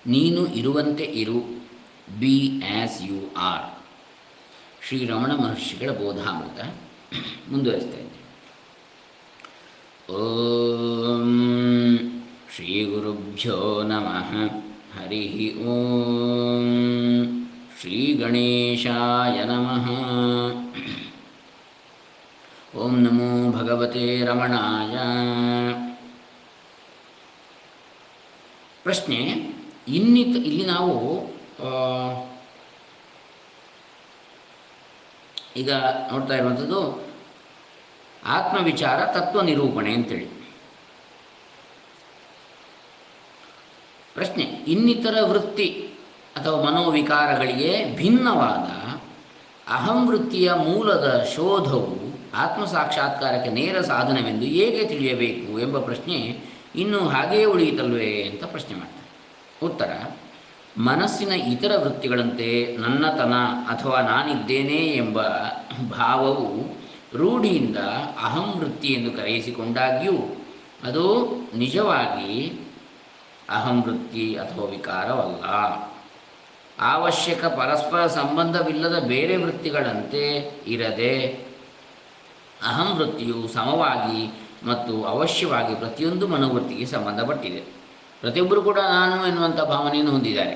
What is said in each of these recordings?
ನೀನು ಇರುವಂತೆ ಇರು be as you are Shri Ramana ಮಹರ್ಷಿಗಳ ಬೋಧಾಮೃತ ಮುಂದುವರಿಸ್ತಾ ಇದ್ದೇನೆ ಓಂ ಶ್ರೀ ಗುರುಭ್ಯೋ ನಮಃ ಹರಿ ಓಂ ಶ್ರೀ ಗಣೇಶಾಯ ನಮಃ ಓಂ ನಮೋ ಭಗವತೆ ರಮಣಾಯ ಪ್ರಶ್ನೆ ಇನ್ನಿತ ಇಲ್ಲಿ ನಾವು ಆ, ಈಗ ನೋಡ್ತಾ ಇರುವಂಥದ್ದು ಆತ್ಮವಿಚಾರ ತತ್ವ ನಿರೂಪಣೆ ಅಂತೇಳಿ ಪ್ರಶ್ನೆ ಇನ್ನಿತರ ವೃತ್ತಿ ಅಥವಾ ಮನೋವಿಕಾರಗಳಿಗೆ ಭಿನ್ನವಾದ ಅಹಂ ವೃತ್ತಿಯ ಮೂಲದ ಶೋಧವು ಆತ್ಮ ಸಾಕ್ಷಾತ್ಕಾರಕ್ಕೆ ನೇರ ಸಾಧನವೆಂದು ಹೇಗೆ ತಿಳಿಯಬೇಕು ಎಂಬ ಪ್ರಶ್ನೆ ಇನ್ನೂ ಹಾಗೆಯೇ ಉಳಿಯಿತಲ್ವೇ ಅಂತ ಪ್ರಶ್ನೆ ಮಾಡ್ತಾರೆ ಉತ್ತರ ಮನಸ್ಸಿನ ಇತರ ವೃತ್ತಿಗಳಂತೆ ನನ್ನತನ ಅಥವಾ ನಾನಿದ್ದೇನೆ ಎಂಬ ಭಾವವು ರೂಢಿಯಿಂದ ಅಹಂ ವೃತ್ತಿ ಎಂದು ಕರೆಯಿಸಿಕೊಂಡಾಗ್ಯೂ ಅದು ನಿಜವಾಗಿ ಅಹಂ ವೃತ್ತಿ ಅಥವಾ ವಿಕಾರವಲ್ಲ ಅವಶ್ಯಕ ಪರಸ್ಪರ ಸಂಬಂಧವಿಲ್ಲದ ಬೇರೆ ವೃತ್ತಿಗಳಂತೆ ಇರದೆ ಅಹಂ ವೃತ್ತಿಯು ಸಮವಾಗಿ ಮತ್ತು ಅವಶ್ಯವಾಗಿ ಪ್ರತಿಯೊಂದು ಮನೋವೃತ್ತಿಗೆ ಸಂಬಂಧಪಟ್ಟಿದೆ ಪ್ರತಿಯೊಬ್ಬರು ಕೂಡ ನಾನು ಎನ್ನುವಂಥ ಭಾವನೆಯನ್ನು ಹೊಂದಿದ್ದಾರೆ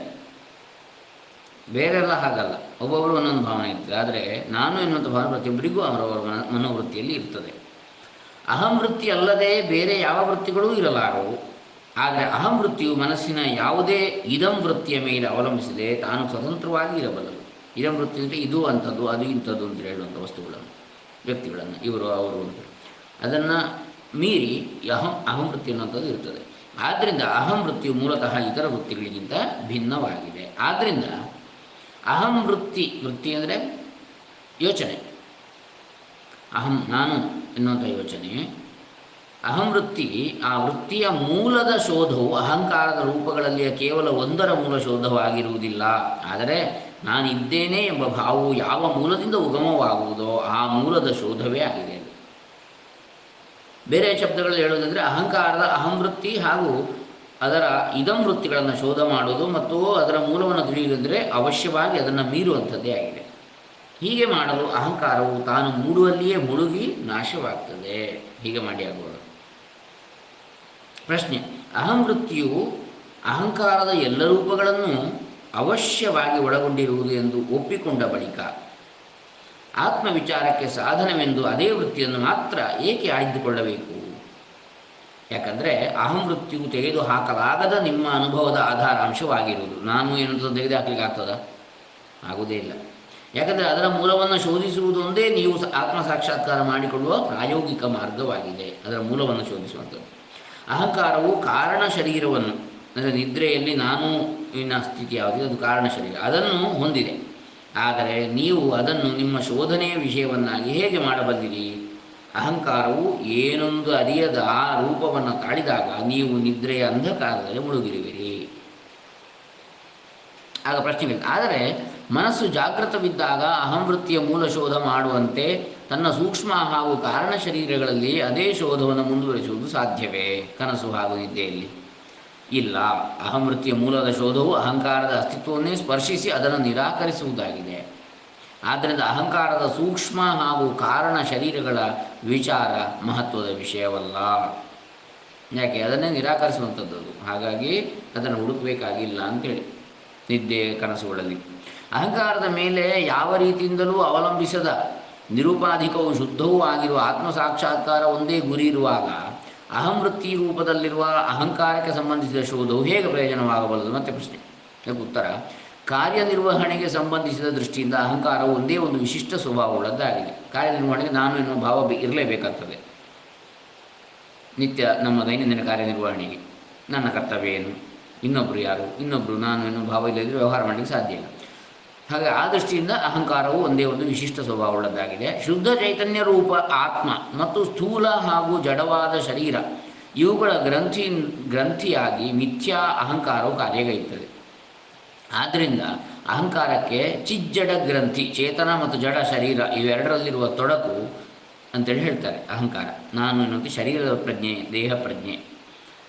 ಬೇರೆಲ್ಲ ಹಾಗಲ್ಲ ಒಬ್ಬೊಬ್ಬರು ಒಂದೊಂದು ಭಾವನೆ ಇರ್ತದೆ ಆದರೆ ನಾನು ಎನ್ನುವಂಥ ಭಾವನೆ ಪ್ರತಿಯೊಬ್ಬರಿಗೂ ಅವರವರ ಮನ ಮನೋವೃತ್ತಿಯಲ್ಲಿ ಇರ್ತದೆ ಅಹಂ ವೃತ್ತಿ ಅಲ್ಲದೆ ಬೇರೆ ಯಾವ ವೃತ್ತಿಗಳೂ ಇರಲಾರವು ಆದರೆ ಅಹಂ ವೃತ್ತಿಯು ಮನಸ್ಸಿನ ಯಾವುದೇ ಇದಂ ವೃತ್ತಿಯ ಮೇಲೆ ಅವಲಂಬಿಸದೆ ತಾನು ಸ್ವತಂತ್ರವಾಗಿ ಇರಬಲ್ಲದು ಇದಂ ವೃತ್ತಿ ಅಂದರೆ ಇದು ಅಂಥದ್ದು ಅದು ಇಂಥದ್ದು ಅಂತ ಹೇಳುವಂಥ ವಸ್ತುಗಳನ್ನು ವ್ಯಕ್ತಿಗಳನ್ನು ಇವರು ಅವರು ಅಂತ ಅದನ್ನು ಮೀರಿ ಅಹಂ ಅಹಂ ವೃತ್ತಿ ಅನ್ನುವಂಥದ್ದು ಇರ್ತದೆ ಆದ್ದರಿಂದ ಅಹಂ ವೃತ್ತಿಯು ಮೂಲತಃ ಇತರ ವೃತ್ತಿಗಳಿಗಿಂತ ಭಿನ್ನವಾಗಿದೆ ಆದ್ದರಿಂದ ಅಹಂ ವೃತ್ತಿ ವೃತ್ತಿ ಅಂದರೆ ಯೋಚನೆ ಅಹಂ ನಾನು ಎನ್ನುವಂಥ ಯೋಚನೆ ಅಹಂ ವೃತ್ತಿ ಆ ವೃತ್ತಿಯ ಮೂಲದ ಶೋಧವು ಅಹಂಕಾರದ ರೂಪಗಳಲ್ಲಿಯ ಕೇವಲ ಒಂದರ ಮೂಲ ಶೋಧವಾಗಿರುವುದಿಲ್ಲ ಆದರೆ ನಾನಿದ್ದೇನೆ ಎಂಬ ಭಾವವು ಯಾವ ಮೂಲದಿಂದ ಉಗಮವಾಗುವುದೋ ಆ ಮೂಲದ ಶೋಧವೇ ಆಗಿದೆ ಅದು. ಬೇರೆ ಶಬ್ದಗಳಲ್ಲಿ ಹೇಳೋದಾದರೆ ಅಹಂಕಾರದ ಅಹಂ ವೃತ್ತಿ ಹಾಗೂ ಅದರ ಇದಂ ವೃತ್ತಿಗಳನ್ನು ಶೋಧ ಮಾಡುವುದು ಮತ್ತು ಅದರ ಮೂಲವನ್ನು ತಿಳಿಯುವುದೆಂದರೆ ಅವಶ್ಯವಾಗಿ ಅದನ್ನು ಮೀರುವಂಥದ್ದೇ ಆಗಿದೆ ಹೀಗೆ ಮಾಡಲು ಅಹಂಕಾರವು ತಾನು ಮೂಡುವಲ್ಲಿಯೇ ಮುಳುಗಿ ನಾಶವಾಗ್ತದೆ ಹೀಗೆ ಮಾಡಿ ಆಗುವುದು ಪ್ರಶ್ನೆ ಅಹಂ ವೃತ್ತಿಯು ಅಹಂಕಾರದ ಎಲ್ಲ ರೂಪಗಳನ್ನು ಅವಶ್ಯವಾಗಿ ಒಳಗೊಂಡಿರುವುದು ಎಂದು ಒಪ್ಪಿಕೊಂಡ ಬಳಿಕ ಆತ್ಮವಿಚಾರಕ್ಕೆ ಸಾಧನವೆಂದು ಅದೇ ವೃತ್ತಿಯನ್ನು ಮಾತ್ರ ಏಕೆ ಆಯ್ದುಕೊಳ್ಳಬೇಕು ಯಾಕಂದರೆ ಅಹಂ ವೃತ್ತಿಯು ತೆಗೆದು ಹಾಕಲಾಗದ ನಿಮ್ಮ ಅನುಭವದ ಆಧಾರ ಅಂಶವಾಗಿರುವುದು ನಾನು ಎನ್ನುವುದು ತೆಗೆದು ಹಾಕಲಿಕ್ಕೆ ಆಗ್ತದ ಆಗುವುದೇ ಇಲ್ಲ ಯಾಕಂದರೆ ಅದರ ಮೂಲವನ್ನು ಶೋಧಿಸುವುದು ಒಂದೇ ನೀವು ಸ- ಆತ್ಮ ಸಾಕ್ಷಾತ್ಕಾರ ಮಾಡಿಕೊಳ್ಳುವ ಪ್ರಾಯೋಗಿಕ ಮಾರ್ಗವಾಗಿದೆ ಅದರ ಮೂಲವನ್ನು ಶೋಧಿಸುವಂಥದ್ದು ಅಹಂಕಾರವು ಕಾರಣ ಶರೀರವನ್ನು ಅಂದರೆ ನಿದ್ರೆಯಲ್ಲಿ ನಾನು ಇನ್ನ ಸ್ಥಿತಿ ಯಾವುದಿದೆ ಅದು ಕಾರಣ ಶರೀರ ಅದನ್ನು ಹೊಂದಿದೆ ಆದರೆ ನೀವು ಅದನ್ನು ನಿಮ್ಮ ಶೋಧನೆಯ ವಿಷಯವನ್ನಾಗಿ ಹೇಗೆ ಮಾಡಬಲ್ಲಿರಿ ಅಹಂಕಾರವು ಏನೊಂದು ಅರಿಯದ ಆ ರೂಪವನ್ನು ತಾಳಿದಾಗ ನೀವು ನಿದ್ರೆಯ ಅಂಧಕಾರದಲ್ಲಿ ಮುಳುಗಿರುವಿರಿ ಆಗ ಪ್ರಶ್ನೆ ಇಲ್ಲ ಆದರೆ ಮನಸ್ಸು ಜಾಗೃತವಿದ್ದಾಗ ಅಹಂವೃತ್ತಿಯ ಮೂಲ ಶೋಧ ಮಾಡುವಂತೆ ತನ್ನ ಸೂಕ್ಷ್ಮ ಹಾಗೂ ಕಾರಣ ಶರೀರಗಳಲ್ಲಿ ಅದೇ ಶೋಧವನ್ನು ಮುಂದುವರಿಸುವುದು ಸಾಧ್ಯವೇ ಕನಸು ಹಾಗೂ ನಿದ್ದೆಯಲ್ಲಿ ಇಲ್ಲ ಅಹಂವೃತ್ತಿಯ ಮೂಲದ ಶೋಧವು ಅಹಂಕಾರದ ಅಸ್ತಿತ್ವವನ್ನೇ ಸ್ಪರ್ಶಿಸಿ ಅದನ್ನು ನಿರಾಕರಿಸುವುದಾಗಿದೆ ಆದ್ದರಿಂದ ಅಹಂಕಾರದ ಸೂಕ್ಷ್ಮ ಹಾಗೂ ಕಾರಣ ಶರೀರಗಳ ವಿಚಾರ ಮಹತ್ವದ ವಿಷಯವಲ್ಲ ಯಾಕೆ ಅದನ್ನೇ ನಿರಾಕರಿಸುವಂಥದ್ದು ಅದು ಹಾಗಾಗಿ ಅದನ್ನು ಹುಡುಕಬೇಕಾಗಿಲ್ಲ ಅಂತೇಳಿ ನಿದ್ದೆ ಕನಸುಗಳಲ್ಲಿ ಅಹಂಕಾರದ ಮೇಲೆ ಯಾವ ರೀತಿಯಿಂದಲೂ ಅವಲಂಬಿಸದ ನಿರುಪಾಧಿಕವೂ ಶುದ್ಧವೂ ಆಗಿರುವ ಆತ್ಮ ಸಾಕ್ಷಾತ್ಕಾರ ಒಂದೇ ಗುರಿ ಇರುವಾಗ ಅಹಂವೃತ್ತಿ ರೂಪದಲ್ಲಿರುವ ಅಹಂಕಾರಕ್ಕೆ ಸಂಬಂಧಿಸಿದ ಶೋಧವು ಹೇಗೆ ಪ್ರಯೋಜನವಾಗಬಲ್ಲದು ಮತ್ತೆ ಪ್ರಶ್ನೆ ಅದಕ್ಕೆ ಉತ್ತರ ಕಾರ್ಯನಿರ್ವಹಣೆಗೆ ಸಂಬಂಧಿಸಿದ ದೃಷ್ಟಿಯಿಂದ ಅಹಂಕಾರವು ಒಂದೇ ಒಂದು ವಿಶಿಷ್ಟ ಸ್ವಭಾವವುಳ್ಳದ್ದಾಗಿದೆ ಕಾರ್ಯನಿರ್ವಹಣೆಗೆ ನಾನು ಎನ್ನುವ ಭಾವ ಬೆ- ಇರಲೇಬೇಕಾಗ್ತದೆ ನಿತ್ಯ ನಮ್ಮ ದೈನಂದಿನ ಕಾರ್ಯನಿರ್ವಹಣೆಗೆ ನನ್ನ ಕರ್ತವ್ಯ ಏನು ಇನ್ನೊಬ್ಬರು ಯಾರು ಇನ್ನೊಬ್ಬರು ನಾನು ಎನ್ನುವ ಭಾವ ಇಲ್ಲದಿದ್ದರೆ ವ್ಯವಹಾರ ಮಾಡಲಿಕ್ಕೆ ಸಾಧ್ಯ ಇಲ್ಲ ಹಾಗೆ ಆ ದೃಷ್ಟಿಯಿಂದ ಅಹಂಕಾರವು ಒಂದೇ ಒಂದು ವಿಶಿಷ್ಟ ಸ್ವಭಾವವುಳ್ಳದ್ದಾಗಿದೆ ಶುದ್ಧ ಚೈತನ್ಯ ರೂಪ ಆತ್ಮ ಮತ್ತು ಸ್ಥೂಲ ಹಾಗೂ ಜಡವಾದ ಶರೀರ ಇವುಗಳ ಗ್ರಂಥಿ ಗ್ರಂಥಿಯಾಗಿ ಮಿಥ್ಯಾ ಅಹಂಕಾರವು ಕಾರ್ಯಗೈಯುತ್ತದೆ ಆದ್ದರಿಂದ ಅಹಂಕಾರಕ್ಕೆ ಚಿಜ್ಜಡ ಗ್ರಂಥಿ ಚೇತನ ಮತ್ತು ಜಡ ಶರೀರ ಇವೆರಡರಲ್ಲಿರುವ ತೊಡಕು ಅಂತೇಳಿ ಹೇಳ್ತಾರೆ ಅಹಂಕಾರ ನಾನು ಎನ್ನುವಂತೆ ಶರೀರದ ಪ್ರಜ್ಞೆ ದೇಹ ಪ್ರಜ್ಞೆ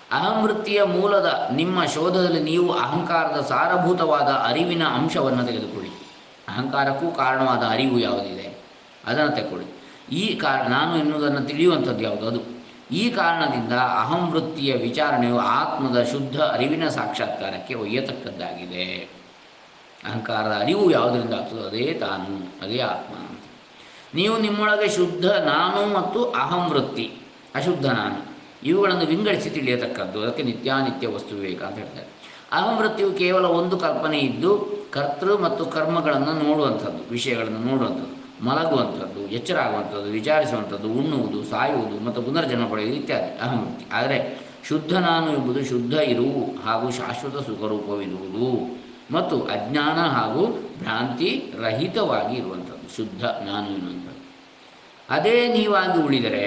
ಅಹಂವೃತ್ತಿಯ ಮೂಲದ ನಿಮ್ಮ ಶೋಧದಲ್ಲಿ ನೀವು ಅಹಂಕಾರದ ಸಾರಭೂತವಾದ ಅರಿವಿನ ಅಂಶವನ್ನು ತೆಗೆದುಕೊಳ್ಳಿ ಅಹಂಕಾರಕ್ಕೂ ಕಾರಣವಾದ ಅರಿವು ಯಾವುದಿದೆ ಅದನ್ನು ತೆಗೆದುಕೊಳ್ಳಿ ಈ ಕಾರಣ ನಾನು ಎನ್ನುವುದನ್ನು ತಿಳಿಯುವಂಥದ್ದು ಯಾವುದು ಅದು ಈ ಕಾರಣದಿಂದ ಅಹಂವೃತ್ತಿಯ ವಿಚಾರಣೆಯು ಆತ್ಮದ ಶುದ್ಧ ಅರಿವಿನ ಸಾಕ್ಷಾತ್ಕಾರಕ್ಕೆ ಒಯ್ಯತಕ್ಕದ್ದಾಗಿದೆ ಅಹಂಕಾರದ ಅರಿವು ಯಾವುದರಿಂದ ಆಗ್ತದೋ ಅದೇ ತಾನು ಅದೇ ಆತ್ಮ ಅಂತ ನೀವು ನಿಮ್ಮೊಳಗೆ ಶುದ್ಧ ನಾನು ಮತ್ತು ಅಹಂವೃತ್ತಿ ಅಶುದ್ಧ ನಾನು ಇವುಗಳನ್ನು ವಿಂಗಡಿಸಿ ತಿಳಿಯತಕ್ಕದ್ದು ಅದಕ್ಕೆ ನಿತ್ಯಾನಿತ್ಯ ವಸ್ತು ವಿವೇಕ ಅಂತ ಹೇಳ್ತಾರೆ ಅಹಂವೃತ್ತಿಯು ಕೇವಲ ಒಂದು ಕಲ್ಪನೆ ಇದ್ದು ಕರ್ತೃ ಮತ್ತು ಕರ್ಮಗಳನ್ನು ನೋಡುವಂಥದ್ದು ವಿಷಯಗಳನ್ನು ನೋಡುವಂಥದ್ದು ಮಲಗುವಂಥದ್ದು ಎಚ್ಚರ ಆಗುವಂಥದ್ದು ವಿಚಾರಿಸುವಂಥದ್ದು ಉಣ್ಣುವುದು ಸಾಯುವುದು ಮತ್ತು ಪುನರ್ಜನ್ಮ ಪಡೆಯುವುದು ಇತ್ಯಾದಿ ಅಹಂವೃತ್ತಿ ಆದರೆ ಶುದ್ಧ ನಾನು ಎಂಬುದು ಶುದ್ಧ ಇರುವು ಹಾಗೂ ಶಾಶ್ವತ ಸುಖರೂಪವಿರುವುದು ಮತ್ತು ಅಜ್ಞಾನ ಹಾಗೂ ಭ್ರಾಂತಿ ರಹಿತವಾಗಿ ಇರುವಂಥದ್ದು ಶುದ್ಧ ನಾನು ಎನ್ನುವಂಥದ್ದು ಅದೇ ನೀವಾಗಿ ಉಳಿದರೆ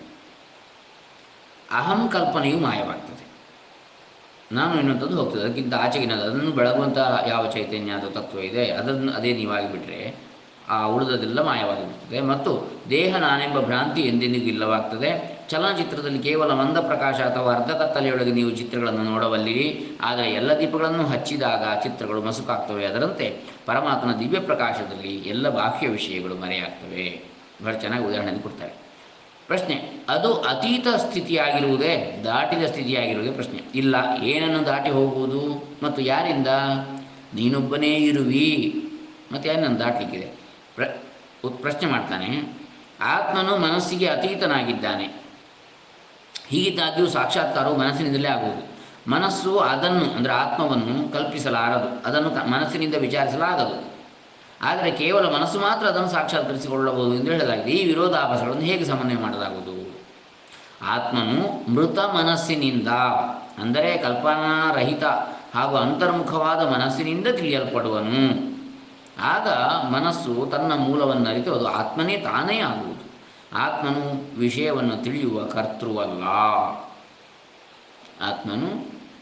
ಅಹಂ ಕಲ್ಪನೆಯು ಮಾಯವಾಗ್ತದೆ ನಾನು ಎನ್ನುವಂಥದ್ದು ಹೋಗ್ತದೆ ಅದಕ್ಕಿಂತ ಆಚೆಗಿನದು ಅದನ್ನು ಬೆಳಗುವಂಥ ಯಾವ ಚೈತನ್ಯ ಅಥವಾ ತತ್ವ ಇದೆ ಅದನ್ನು ಅದೇ ನೀವಾಗಿ ಬಿಟ್ಟರೆ ಆ ಉಳಿದದೆಲ್ಲ ಮಾಯವಾಗಿ ಬಿಡ್ತದೆ ಮತ್ತು ದೇಹ ನಾನೆಂಬ ಭ್ರಾಂತಿ ಎಂದೆಂದಿಗೂ ಇಲ್ಲವಾಗ್ತದೆ ಚಲನಚಿತ್ರದಲ್ಲಿ ಕೇವಲ ಮಂದ ಪ್ರಕಾಶ ಅಥವಾ ಅರ್ಧ ಕತ್ತಲೆಯೊಳಗೆ ನೀವು ಚಿತ್ರಗಳನ್ನು ನೋಡಬಲ್ಲಿರಿ ಆದರೆ ಎಲ್ಲ ದೀಪಗಳನ್ನು ಹಚ್ಚಿದಾಗ ಚಿತ್ರಗಳು ಮಸುಕಾಗ್ತವೆ ಅದರಂತೆ ಪರಮಾತ್ಮನ ದಿವ್ಯ ಪ್ರಕಾಶದಲ್ಲಿ ಎಲ್ಲ ಬಾಹ್ಯ ವಿಷಯಗಳು ಮರೆಯಾಗ್ತವೆ ಬಹಳ ಚೆನ್ನಾಗಿ ಉದಾಹರಣೆ ಕೊಡ್ತಾರೆ ಪ್ರಶ್ನೆ ಅದು ಅತೀತ ಸ್ಥಿತಿಯಾಗಿರುವುದೇ ದಾಟಿದ ಸ್ಥಿತಿಯಾಗಿರುವುದೇ ಪ್ರಶ್ನೆ ಇಲ್ಲ ಏನನ್ನು ದಾಟಿ ಹೋಗುವುದು ಮತ್ತು ಯಾರಿಂದ ನೀನೊಬ್ಬನೇ ಇರುವಿ ಮತ್ತು ಯಾರನ್ನು ದಾಟಲಿಕ್ಕಿದೆ ಪ್ರ ಉತ್- ಪ್ರಶ್ನೆ ಮಾಡ್ತಾನೆ ಆತ್ಮನು ಮನಸ್ಸಿಗೆ ಅತೀತನಾಗಿದ್ದಾನೆ ಹೀಗಿದ್ದಾಗ್ಯೂ ಸಾಕ್ಷಾತ್ಕಾರವು ಮನಸ್ಸಿನಿಂದಲೇ ಆಗುವುದು ಮನಸ್ಸು ಅದನ್ನು ಅಂದರೆ ಆತ್ಮವನ್ನು ಕಲ್ಪಿಸಲಾರದು ಅದನ್ನು ಕ- ಮನಸ್ಸಿನಿಂದ ವಿಚಾರಿಸಲಾಗದು ಆದರೆ ಕೇವಲ ಮನಸ್ಸು ಮಾತ್ರ ಅದನ್ನು ಸಾಕ್ಷಾತ್ಕರಿಸಿಕೊಳ್ಳಬಹುದು ಎಂದು ಹೇಳಲಾಗಿದೆ ಈ ವಿರೋಧಾಭಾಸಗಳನ್ನು ಹೇಗೆ ಸಮನ್ವಯ ಮಾಡಲಾಗುವುದು ಆತ್ಮನು ಮೃತ ಮನಸ್ಸಿನಿಂದ ಅಂದರೆ ಕಲ್ಪನಾರಹಿತ ಹಾಗೂ ಅಂತರ್ಮುಖವಾದ ಮನಸ್ಸಿನಿಂದ ತಿಳಿಯಲ್ಪಡುವನು ಆಗ ಮನಸ್ಸು ತನ್ನ ಮೂಲವನ್ನು ಅರಿತು ಅದು ಆತ್ಮನೇ ತಾನೇ ಆಗುವುದು ಆತ್ಮನು ವಿಷಯವನ್ನು ತಿಳಿಯುವ ಕರ್ತೃವಲ್ಲ ಆತ್ಮನು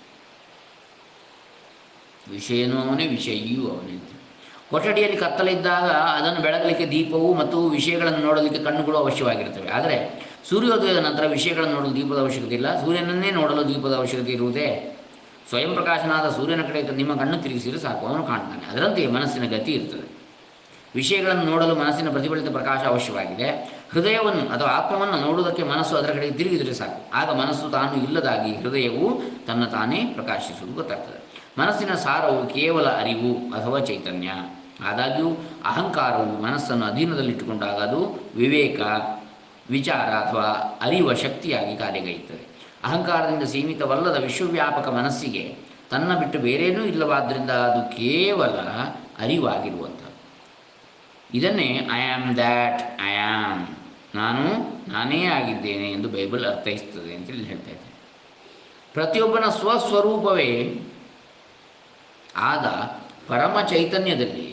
ವಿಷಯನೂ ಅವನೇ ವಿಷಯಿಯೂ ಅವನೇ ಅಂತ ಕೊಠಡಿಯಲ್ಲಿ ಕತ್ತಲಿದ್ದಾಗ ಅದನ್ನು ಬೆಳಗಲಿಕ್ಕೆ ದೀಪವು ಮತ್ತು ವಿಷಯಗಳನ್ನು ನೋಡಲಿಕ್ಕೆ ಕಣ್ಣುಗಳು ಅವಶ್ಯವಾಗಿರ್ತವೆ ಆದರೆ ಸೂರ್ಯೋದಯದ ನಂತರ ವಿಷಯಗಳನ್ನು ನೋಡಲು ದೀಪದ ಅವಶ್ಯಕತೆ ಇಲ್ಲ ಸೂರ್ಯನನ್ನೇ ನೋಡಲು ದೀಪದ ಅವಶ್ಯಕತೆ ಇರುವುದೇ ಸ್ವಯಂ ಪ್ರಕಾಶನಾದ ಸೂರ್ಯನ ಕಡೆ ನಿಮ್ಮ ಕಣ್ಣು ತಿರುಗಿಸಿದರೆ ಸಾಕು ಅವನು ಕಾಣ್ತಾನೆ ಅದರಂತೆಯೇ ಮನಸ್ಸಿನ ಗತಿ ಇರ್ತದೆ ವಿಷಯಗಳನ್ನು ನೋಡಲು ಮನಸ್ಸಿನ ಪ್ರತಿಫಲಿತ ಪ್ರಕಾಶ ಅವಶ್ಯವಾಗಿದೆ ಹೃದಯವನ್ನು ಅಥವಾ ಆತ್ಮವನ್ನು ನೋಡುವುದಕ್ಕೆ ಮನಸ್ಸು ಅದರ ಕಡೆಗೆ ತಿರುಗಿದರೆ ಸಾಕು ಆಗ ಮನಸ್ಸು ತಾನು ಇಲ್ಲದಾಗಿ ಹೃದಯವು ತನ್ನ ತಾನೇ ಪ್ರಕಾಶಿಸುವುದು ಗೊತ್ತಾಗ್ತದೆ ಮನಸ್ಸಿನ ಸಾರವು ಕೇವಲ ಅರಿವು ಅಥವಾ ಚೈತನ್ಯ ಆದಾಗ್ಯೂ ಅಹಂಕಾರವು ಮನಸ್ಸನ್ನು ಅಧೀನದಲ್ಲಿಟ್ಟುಕೊಂಡಾಗ ಅದು ವಿವೇಕ ವಿಚಾರ ಅಥವಾ ಅರಿವ ಶಕ್ತಿಯಾಗಿ ಕಾರ್ಯಗೈಯುತ್ತದೆ ಅಹಂಕಾರದಿಂದ ಸೀಮಿತವಲ್ಲದ ವಿಶ್ವವ್ಯಾಪಕ ಮನಸ್ಸಿಗೆ ತನ್ನ ಬಿಟ್ಟು ಬೇರೇನೂ ಇಲ್ಲವಾದ್ದರಿಂದ ಅದು ಕೇವಲ ಅರಿವಾಗಿರುವಂಥದ್ದು ಇದನ್ನೇ I am that I am ನಾನು ನಾನೇ ಆಗಿದ್ದೇನೆ ಎಂದು ಬೈಬಲ್ ಅರ್ಥೈಸ್ತದೆ ಅಂತ ಇಲ್ಲಿ ಹೇಳ್ತಾ ಇದ್ದೇನೆ ಪ್ರತಿಯೊಬ್ಬನ ಸ್ವಸ್ವರೂಪವೇ ಆದ ಪರಮ ಚೈತನ್ಯದಲ್ಲಿ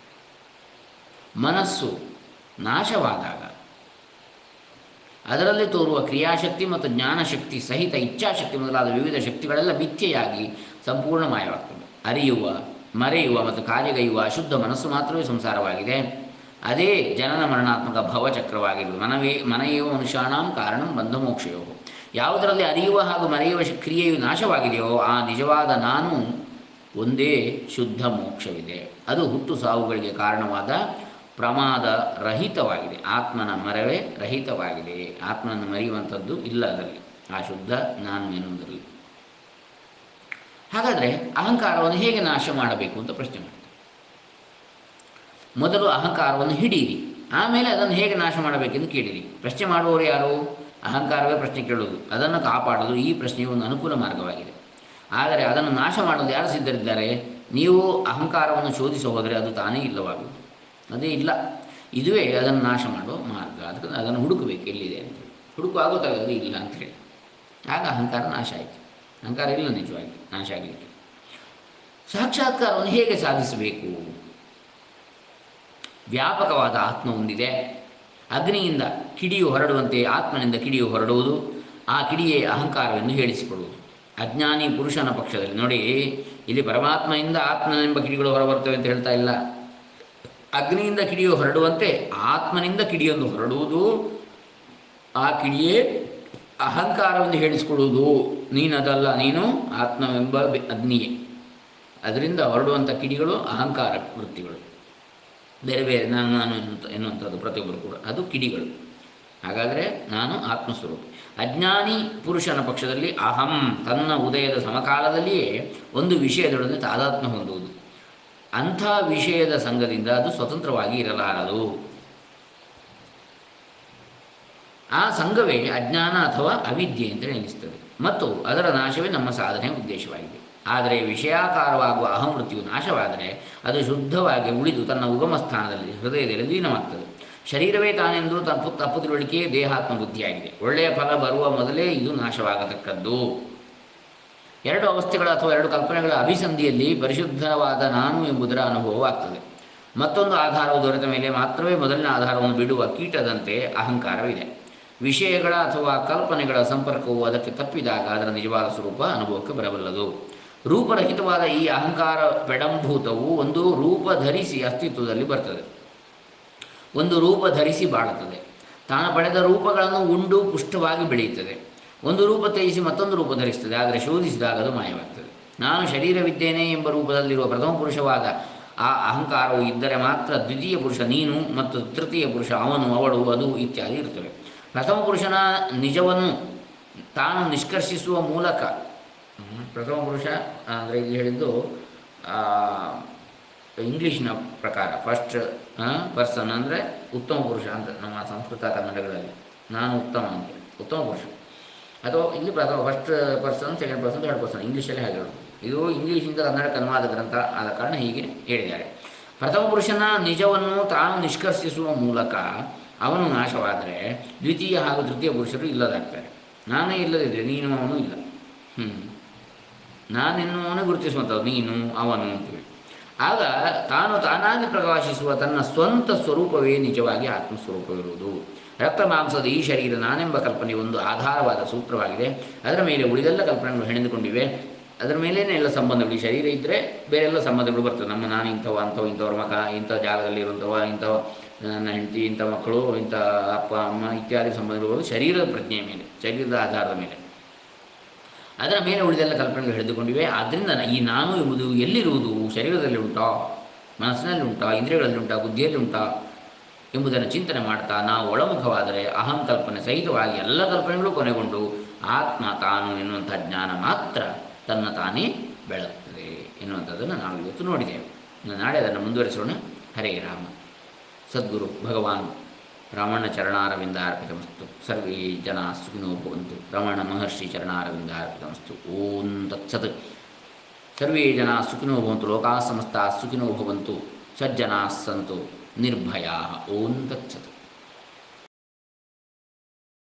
ಮನಸ್ಸು ನಾಶವಾದಾಗ ಅದರಲ್ಲಿ ತೋರುವ ಕ್ರಿಯಾಶಕ್ತಿ ಮತ್ತು ಜ್ಞಾನಶಕ್ತಿ ಸಹಿತ ಇಚ್ಛಾಶಕ್ತಿ ಮೊದಲಾದ ವಿವಿಧ ಶಕ್ತಿಗಳೆಲ್ಲ ಮಿಥ್ಯೆಯಾಗಿ ಸಂಪೂರ್ಣ ಮಾಯವಾಗ್ತದೆ ಅರಿಯುವ ಮರೆಯುವ ಮತ್ತು ಕಾರ್ಯಗೈಯುವ ಅಶುದ್ಧ ಮನಸ್ಸು ಮಾತ್ರವೇ ಸಂಸಾರವಾಗಿದೆ ಅದೇ ಜನನ ಮರಣಾತ್ಮಕ ಭವಚಕ್ರವಾಗಿರುವುದು ಮನವೇ ಮನೆಯೋ ಮನುಷ್ಯಾಣಂ ಕಾರಣಂ ಬಂಧ ಮೋಕ್ಷಯೋ ಯಾವುದರಲ್ಲಿ ಅರಿಯುವ ಹಾಗೂ ಮರೆಯುವ ಶ- ಕ್ರಿಯೆಯು ನಾಶವಾಗಿದೆಯೋ ಆ ನಿಜವಾದ ನಾನು ಒಂದೇ ಶುದ್ಧ ಮೋಕ್ಷವಿದೆ ಅದು ಹುಟ್ಟು ಸಾವುಗಳಿಗೆ ಕಾರಣವಾದ ಪ್ರಮಾದ ರಹಿತವಾಗಿದೆ ಆತ್ಮನ ಮರವೇ ರಹಿತವಾಗಿದೆ ಆತ್ಮನನ್ನು ಮರೆಯುವಂಥದ್ದು ಇಲ್ಲ ಅದರಲ್ಲಿ ಆ ಶುದ್ಧ ನಾನು ಎನ್ನುವುದರಲ್ಲಿ ಹಾಗಾದರೆ ಅಹಂಕಾರವನ್ನು ಹೇಗೆ ನಾಶ ಮಾಡಬೇಕು ಅಂತ ಪ್ರಶ್ನೆ ಮಾಡ್ತಾರೆ ಮೊದಲು ಅಹಂಕಾರವನ್ನು ಹಿಡೀರಿ ಆಮೇಲೆ ಅದನ್ನು ಹೇಗೆ ನಾಶ ಮಾಡಬೇಕೆಂದು ಕೇಳಿರಿ ಪ್ರಶ್ನೆ ಮಾಡುವವರು ಯಾರು ಅಹಂಕಾರವೇ ಪ್ರಶ್ನೆ ಕೇಳುವುದು ಅದನ್ನು ಕಾಪಾಡಲು ಈ ಪ್ರಶ್ನೆಯು ಒಂದು ಅನುಕೂಲ ಮಾರ್ಗವಾಗಿದೆ ಆದರೆ ಅದನ್ನು ನಾಶ ಮಾಡಲು ಯಾರು ಸಿದ್ಧರಿದ್ದಾರೆ ನೀವು ಅಹಂಕಾರವನ್ನು ಶೋಧಿಸ ಹೋದರೆ ಅದು ತಾನೇ ಇಲ್ಲವಾಗುವುದು ಅದೇ ಇಲ್ಲ ಇದುವೇ ಅದನ್ನು ನಾಶ ಮಾಡುವ ಮಾರ್ಗ ಅದಕ್ಕೆ ಅದನ್ನು ಹುಡುಕಬೇಕು ಎಲ್ಲಿದೆ ಅಂತ ಹುಡುಕುವಾಗ ಅದು ಇಲ್ಲ ಅಂತ ಹೇಳಿ ಆಗ ಅಹಂಕಾರ ನಾಶ ಆಯಿತು ಅಹಂಕಾರ ಇಲ್ಲ ನಿಜವಾಗಿ ನಾಶ ಆಗಲಿಕ್ಕೆ ಸಾಕ್ಷಾತ್ಕಾರವನ್ನು ಹೇಗೆ ಸಾಧಿಸಬೇಕು ವ್ಯಾಪಕವಾದ ಆತ್ಮ ಹೊಂದಿದೆ ಅಗ್ನಿಯಿಂದ ಕಿಡಿಯು ಹೊರಡುವಂತೆ ಆತ್ಮನಿಂದ ಕಿಡಿಯು ಹೊರಡುವುದು ಆ ಕಿಡಿಯೇ ಅಹಂಕಾರವೆಂದು ಹೇಳಿಸಿಕೊಡುವುದು ಅಜ್ಞಾನಿ ಪುರುಷನ ಪಕ್ಷದಲ್ಲಿ ನೋಡಿ ಇಲ್ಲಿ ಪರಮಾತ್ಮನಿಂದ ಆತ್ಮನೆಂಬ ಕಿಡಿಗಳು ಹೊರಬರ್ತವೆ ಅಂತ ಹೇಳ್ತಾ ಇಲ್ಲ ಅಗ್ನಿಯಿಂದ ಕಿಡಿಯು ಹೊರಡುವಂತೆ ಆತ್ಮನಿಂದ ಕಿಡಿಯೊಂದು ಹೊರಡುವುದು ಆ ಕಿಡಿಯೇ ಅಹಂಕಾರವನ್ನು ಹೇಳಿಸಿಕೊಳ್ಳುವುದು ನೀನದಲ್ಲ ನೀನು ಆತ್ಮವೆಂಬ ಬೆ- ಅಗ್ನಿಯೇ ಅದರಿಂದ ಹೊರಡುವಂಥ ಕಿಡಿಗಳು ಅಹಂಕಾರ ವೃತ್ತಿಗಳು ಬೇರೆ ಬೇರೆ ನಾನು ನಾನು ಎನ್ನುವಂಥ ಎನ್ನುವಂಥದ್ದು ಪ್ರತಿಯೊಬ್ಬರು ಕೂಡ ಅದು ಕಿಡಿಗಳು ಹಾಗಾದರೆ ನಾನು ಆತ್ಮಸ್ವರೂಪ ಅಜ್ಞಾನಿ ಪುರುಷನ ಪಕ್ಷದಲ್ಲಿ ಅಹಂ ತನ್ನ ಉದಯದ ಸಮಕಾಲದಲ್ಲಿಯೇ ಒಂದು ವಿಷಯದೊಡನೆ ತಾದಾತ್ಮ್ಯ ಹೊಂದುವುದು ಅಂಥ ವಿಷಯದ ಸಂಘದಿಂದ ಅದು ಸ್ವತಂತ್ರವಾಗಿ ಇರಲಾರದು ಆ ಸಂಘವೇ ಅಜ್ಞಾನ ಅಥವಾ ಅವಿದ್ಯೆ ಅಂತ ನೆನೆಸ್ತದೆ ಮತ್ತು ಅದರ ನಾಶವೇ ನಮ್ಮ ಸಾಧನೆಯ ಉದ್ದೇಶವಾಗಿದೆ ಆದರೆ ವಿಷಯಾಕಾರವಾಗುವ ಅಹಂವೃತ್ತಿಯು ನಾಶವಾದರೆ ಅದು ಶುದ್ಧವಾಗಿ ಉಳಿದು ತನ್ನ ಉಗಮ ಸ್ಥಾನದಲ್ಲಿ ಹೃದಯದಲ್ಲಿ ಲೀನವಾಗ್ತದೆ ಶರೀರವೇ ತಾನೆಂದು ತಪ್ಪು ತಪ್ಪು ತಿಳುವಳಿಕೆ ದೇಹಾತ್ಮ ಬುದ್ಧಿಯಾಗಿದೆ ಒಳ್ಳೆಯ ಫಲ ಬರುವ ಮೊದಲೇ ಇದು ನಾಶವಾಗತಕ್ಕದ್ದು ಎರಡು ಅವಸ್ಥೆಗಳ ಅಥವಾ ಎರಡು ಕಲ್ಪನೆಗಳ ಅಭಿಸಂಧಿಯಲ್ಲಿ ಪರಿಶುದ್ಧವಾದ ನಾನು ಎಂಬುದರ ಅನುಭವವಾಗ್ತದೆ ಮತ್ತೊಂದು ಆಧಾರವು ದೊರೆತ ಮೇಲೆ ಮಾತ್ರವೇ ಮೊದಲಿನ ಆಧಾರವನ್ನು ಬಿಡುವ ಕೀಟದಂತೆ ಅಹಂಕಾರವಿದೆ ವಿಷಯಗಳ ಅಥವಾ ಕಲ್ಪನೆಗಳ ಸಂಪರ್ಕವು ಅದಕ್ಕೆ ತಪ್ಪಿದಾಗ ಅದರ ನಿಜವಾದ ಸ್ವರೂಪ ಅನುಭವಕ್ಕೆ ಬರಬಲ್ಲದು ರೂಪರಹಿತವಾದ ಈ ಅಹಂಕಾರ ಪೆಡಂಭೂತವು ಒಂದು ರೂಪ ಧರಿಸಿ ಅಸ್ತಿತ್ವದಲ್ಲಿ ಬರ್ತದೆ ಒಂದು ರೂಪ ಧರಿಸಿ ಬಾಳುತ್ತದೆ ತಾನು ಪಡೆದ ರೂಪಗಳನ್ನು ಉಂಡು ಪುಷ್ಟವಾಗಿ ಬೆಳೆಯುತ್ತದೆ ಒಂದು ರೂಪ ತ್ಯಜಿಸಿ ಮತ್ತೊಂದು ರೂಪ ಧರಿಸ್ತದೆ ಆದರೆ ಶೋಧಿಸಿದಾಗ ಅದು ಮಾಯವಾಗ್ತದೆ ನಾನು ಶರೀರವಿದ್ದೇನೆ ಎಂಬ ರೂಪದಲ್ಲಿರುವ ಪ್ರಥಮ ಪುರುಷವಾದ ಆ ಅಹಂಕಾರವು ಇದ್ದರೆ ಮಾತ್ರ ದ್ವಿತೀಯ ಪುರುಷ ನೀನು ಮತ್ತು ತೃತೀಯ ಪುರುಷ ಅವನು ಅವಳು ಅದು ಇತ್ಯಾದಿ ಇರ್ತವೆ ಪ್ರಥಮ ಪುರುಷನ ನಿಜವನ್ನು ತಾನು ನಿಷ್ಕರ್ಷಿಸುವ ಮೂಲಕ ಹ್ಮ್, ಪ್ರಥಮ ಪುರುಷ ಅಂದರೆ ಇಲ್ಲಿ ಹೇಳಿದ್ದು ಆ, ಇಂಗ್ಲೀಷ್ನ ಪ್ರಕಾರ ಫಸ್ಟ್ ಪರ್ಸನ್ ಅಂದರೆ ಉತ್ತಮ ಪುರುಷ ಅಂತ ನಮ್ಮ ಸಂಸ್ಕೃತ ಕನ್ನಡಗಳಲ್ಲಿ ನಾನು ಉತ್ತಮ ಅಂತ ಉತ್ತಮ ಪುರುಷ ಅಥವಾ ಇಲ್ಲಿ ಪ್ರಥಮ first person second person third person ಇಂಗ್ಲೀಷಲ್ಲಿ ಹಾಗೆ ಹೇಳೋದು ಇದು ಇಂಗ್ಲೀಷಿಂದ ಕನ್ನಡ ಕನ್ವಾದ ಗ್ರಂಥ ಆದ ಕಾರಣ ಹೀಗೆ ಹೇಳಿದ್ದಾರೆ ಪ್ರಥಮ ಪುರುಷನ ನಿಜವನ್ನು ತಾನು ನಿಷ್ಕರ್ಷಿಸುವ ಮೂಲಕ ಅವನು ನಾಶವಾದರೆ ದ್ವಿತೀಯ ಹಾಗೂ ತೃತೀಯ ಪುರುಷರು ಇಲ್ಲದಾಗ್ತಾರೆ ನಾನೇ ಇಲ್ಲದಿದ್ದರೆ ನೀನು ಅವನು ಇಲ್ಲ ಹ್ಞೂ ನಾನೆನ್ನುವನು ಗುರುತಿಸುವಂಥದ್ದು ನೀನು ಅವನು ಅಂತೇಳಿ ಆಗ ತಾನು ತಾನಾಗಿ ಪ್ರಕಾಶಿಸುವ ತನ್ನ ಸ್ವಂತ ಸ್ವರೂಪವೇ ನಿಜವಾಗಿ ಆತ್ಮಸ್ವರೂಪವಿರುವುದು ರಕ್ತ ಮಾಂಸದ ಈ ಶರೀರ ನಾನೆಂಬ ಕಲ್ಪನೆ ಒಂದು ಆಧಾರವಾದ ಸೂತ್ರವಾಗಿದೆ ಅದರ ಮೇಲೆ ಉಳಿದೆಲ್ಲ ಕಲ್ಪನೆಗಳು ಹೆಣೆದುಕೊಂಡಿವೆ ಅದರ ಮೇಲೇನೆ ಎಲ್ಲ ಸಂಬಂಧಗಳು ಈ ಶರೀರ ಇದ್ದರೆ ಬೇರೆಲ್ಲ ಸಂಬಂಧಗಳು ಬರ್ತವೆ ನಮ್ಮ ನಾನು ಇಂಥವ ಅಂಥವು ಇಂಥವ್ರ ಮಗ ಇಂಥ ಜಾಗದಲ್ಲಿ ಇರುವಂಥವ ಇಂಥವ ನನ್ನ ಹೆಂಡತಿ ಇಂಥ ಮಕ್ಕಳು ಇಂಥ ಅಪ್ಪ ಅಮ್ಮ ಇತ್ಯಾದಿ ಸಂಬಂಧಗಳು ಬರೋದು ಶರೀರದ ಪ್ರಜ್ಞೆಯ ಮೇಲೆ ಶರೀರದ ಆಧಾರದ ಮೇಲೆ ಅದರ ಮೇಲೆ ಉಳಿದೆಲ್ಲ ಕಲ್ಪನೆಗಳು ಹಿಡಿದುಕೊಂಡಿವೆ ಆದ್ದರಿಂದ ಈ ನಾನು ಎಂಬುದು ಎಲ್ಲಿರುವುದು ಶರೀರದಲ್ಲಿ ಉಂಟಾ ಮನಸ್ಸಿನಲ್ಲಿ ಉಂಟಾ ಇಂದ್ರಿಯಗಳಲ್ಲಿ ಉಂಟಾ ಬುದ್ಧಿಯಲ್ಲಿ ಉಂಟಾ ಎಂಬುದನ್ನು ಚಿಂತನೆ ಮಾಡ್ತಾ ನಾವು ಒಳಮುಖವಾದರೆ ಅಹಂ ಕಲ್ಪನೆ ಸಹಿತವಾಗಿ ಎಲ್ಲ ಕಲ್ಪನೆಗಳು ಕೊನೆಗೊಂಡು ಆತ್ಮ ತಾನು ಎನ್ನುವಂಥ ಜ್ಞಾನ ಮಾತ್ರ ತನ್ನ ತಾನೇ ಬೆಳಗ್ತದೆ ಎನ್ನುವಂಥದ್ದನ್ನು ನಾವು ಇವತ್ತು ನೋಡಿದ್ದೇವೆ ಇನ್ನು ನಾಳೆ ಅದನ್ನು ಮುಂದುವರಿಸೋಣ ಹರೇ ರಾಮ ಸದ್ಗುರು ಭಗವಾನ್ ರಮಣ ಚರಣಾರವಿಂದಾರ್ಪಿತಮಸ್ತು ಸರ್ವೇ ಜನ ಸುಖಿನೋ ಭವಂತು ರಮಣ ಮಹರ್ಷಿ ಚರಣಾರವಿಂದಾರ್ಪಿತಮಸ್ತು ಓಂ ತತ್ಸತ್ ಸರ್ವೇ ಜನ ಸುಖಿನೋ ಭವಂತು ಲೋಕಾ ಸಮಸ್ತ ಸುಖಿನೋ ಭವಂತು ಸಜ್ಜನಾ ಸಂತು ನಿರ್ಭಯಾ ಓಂ ತತ್ಸತ್